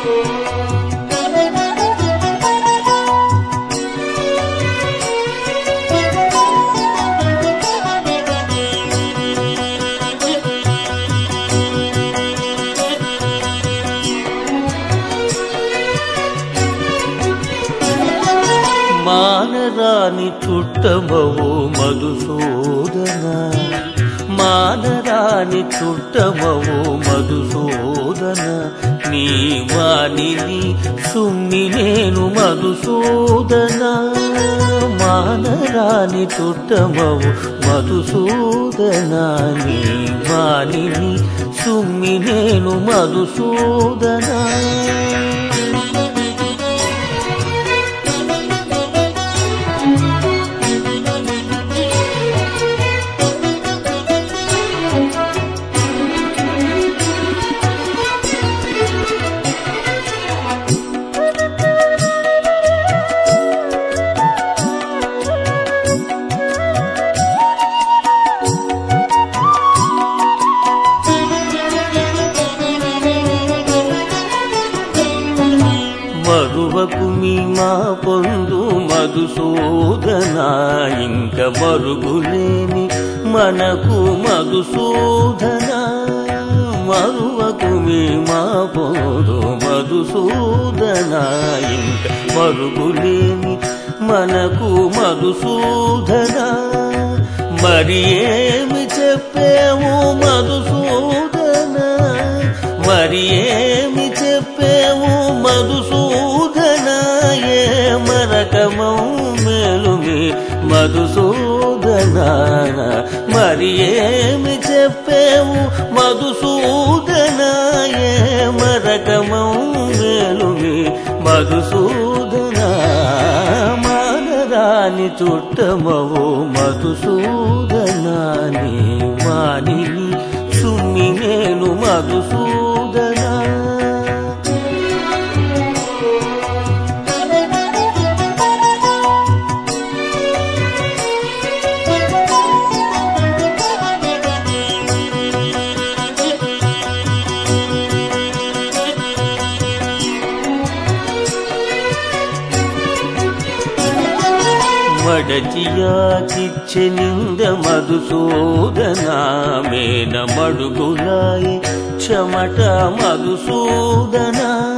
మానరాని చుట్టమవు మధుసూదన మానరాని చుట్టమవు మధుసూదన నీ వాణిని సుమ్మి నేను మధుసూదన మానరాని చుట్టమవు మధుసూదన నీ వాణిని సుమ్మి నేను మధుసూదన మరువకు మీ మా పొందు మధుసూదన ఇంక మరుగులేని మనకు మధుసూదన మరువకు మీ మా పొందు మధుసూదన ఇంక మరుగులేని మనకు మధుసూదన మరి ఏమి చెప్పేము మధుసూదన మరి ఏమి చెప్పేము మధుసూదన ఏ మరకమౌ మేలుమి మధుసూదన మరి ఏమి చెప్పేము మధుసూదన ఏ మరకమౌ మేలుమి మధుసూదన మానరాని చుట్టమవు మధుసూదన నీ వాణిని సుమ్మి నేను మధుసూదన మడచియాకిచ్చెనింద మధుసూదన మేన మడుగులాయి చెమట మధుసూదన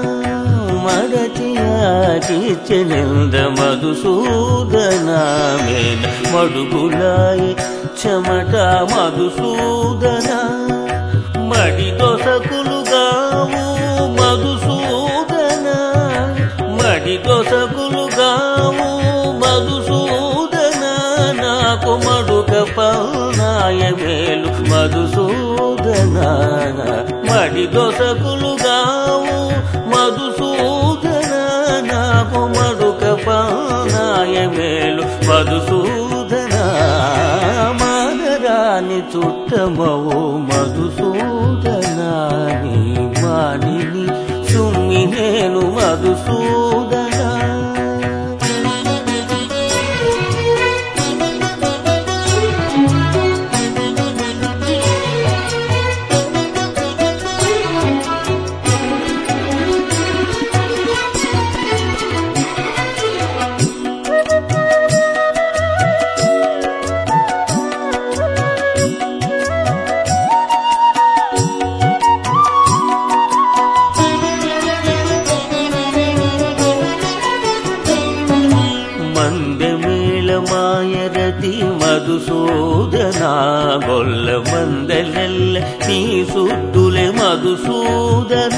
మడచియాకిచ్చెనింద మధుసూదన మేన మడుగులాయి చెమట మధుసూదన మడి దొసకులుగాము మధుసూదన మడి దొసకులుగాము మధుసూదన నాకు మడుక పల్నాయ మేలు మధుసూదన మడి దొసకులుగాము మధుసూదన నాకు మడుక పల్నాయ మేలు మధుసూదన మానరాని చుట్టమవు మధుసూదన నీ వాణిని సుమ్మి నేను మధుసూదన మందమేళ మాయరతి మధుసూదన గొల్ల మందలెల్ల నీ సుద్దులే మధుసూదన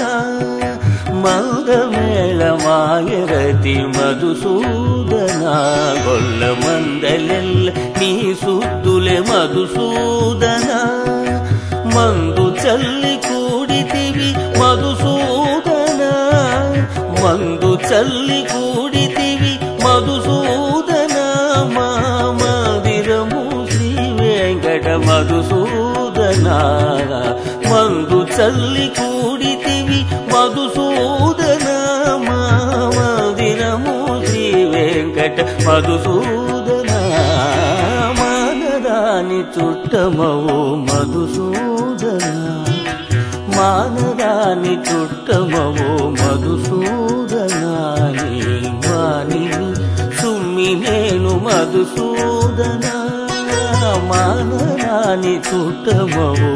మందమేళ మాయరతి మధుసూదన గొల్ల మందలెల్ల నీ సుద్దులే మధుసూదన మందు చల్లి కూడితివి మధుసూదన మందు చల్లి కూడితివి మధుసూదన మా మందిరము శ్రీ వెంకట మధుసూదన మందు చల్లి కూడితివి మధుసూదన మా మందిరము శ్రీ వెంకట మధుసూదన మానరాని చుట్టమవు మధుసూదన మానరా మానరాని చుట్టమవో మధుసూదనాని మానిని సుమ్మి నేను మధుసూదన మానరాని చుట్టమవో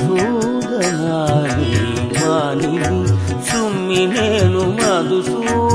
మధుసూదనాని మానిని సుమ్మి నేను మధుసూదన